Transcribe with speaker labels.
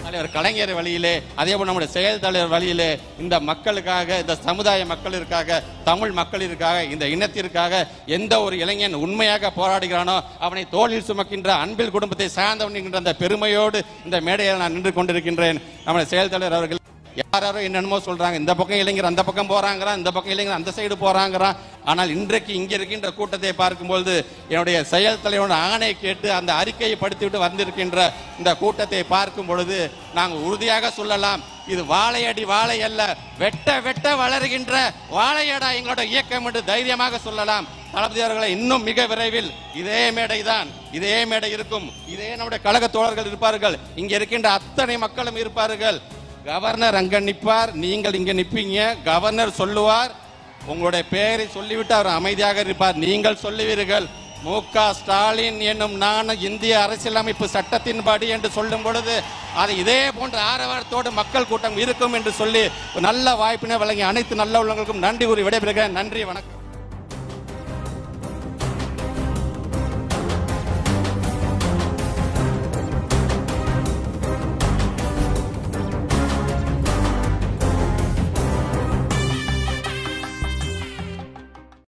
Speaker 1: தலைவர் கலைஞர் வழியிலே அதே போல் நம்முடைய செயல் தலைவர் வழியிலே இந்த மக்களுக்காக இந்த சமுதாய மக்களிற்காக தமிழ் மக்களிற்காக இந்த இனத்திற்காக எந்த ஒரு இளைஞன் உண்மையாக போராடுகிறானோ அவனை தோளில் சுமக்கின்ற அன்பில் குடும்பத்தை சார்ந்தவன் என்கின்ற அந்த பெருமையோடு இந்த மேடையில் நான் நின்று கொண்டிருக்கின்றேன் நம்முடைய செயல் தலைவர் அவர்கள் யாரோ என்னென்னமோ சொல்றாங்க இந்த பக்கம் இளைஞர் அந்த பக்கம் போறாங்கிறான் இந்த பக்கம் இளைஞர் அந்த சைடு போறாங்கிறான் ஆனால் இன்றைக்கு இங்க இருக்கின்ற கூட்டத்தை பார்க்கும்பொழுது என்னுடைய செயல் தலைவரோட ஆணை கேட்டு அந்த அறிக்கையை படித்துவிட்டு வந்திருக்கின்ற இந்த கூட்டத்தை பார்க்கும் பொழுது நாங்கள் உறுதியாக சொல்லலாம் இது வாழையடி வாழை அல்ல வெட்ட வெட்ட வளர்கின்ற வாழையடா எங்களோட இயக்கம் என்று தைரியமாக சொல்லலாம் தளபதி அவர்களை இன்னும் மிக விரைவில் இதே மேடை தான் இதே மேடை இருக்கும் இதே நம்முடைய கழக தோழர்கள் இருப்பார்கள் இங்க இருக்கின்ற அத்தனை மக்களும் இருப்பார்கள் கவர்னர் அங்க நிற்பார் நீங்கள் இங்க நிற்பீங்க கவர்னர் சொல்லுவார் உங்களுடைய பெயரை சொல்லிவிட்டு அவர் அமைதியாக இருப்பார் நீங்கள் சொல்லுவீர்கள் மு க ஸ்டாலின் என்னும் நான் இந்திய அரசியலமைப்பு சட்டத்தின்படி என்று சொல்லும் பொழுது அது இதே போன்ற ஆரவாரத்தோடு மக்கள் கூட்டம் இருக்கும் என்று சொல்லி ஒரு நல்ல வாய்ப்பினை வழங்கி அனைத்து நல்ல உள்ளவங்களுக்கும் நன்றி கூறி விடைபெறுகிறேன் நன்றி வணக்கம்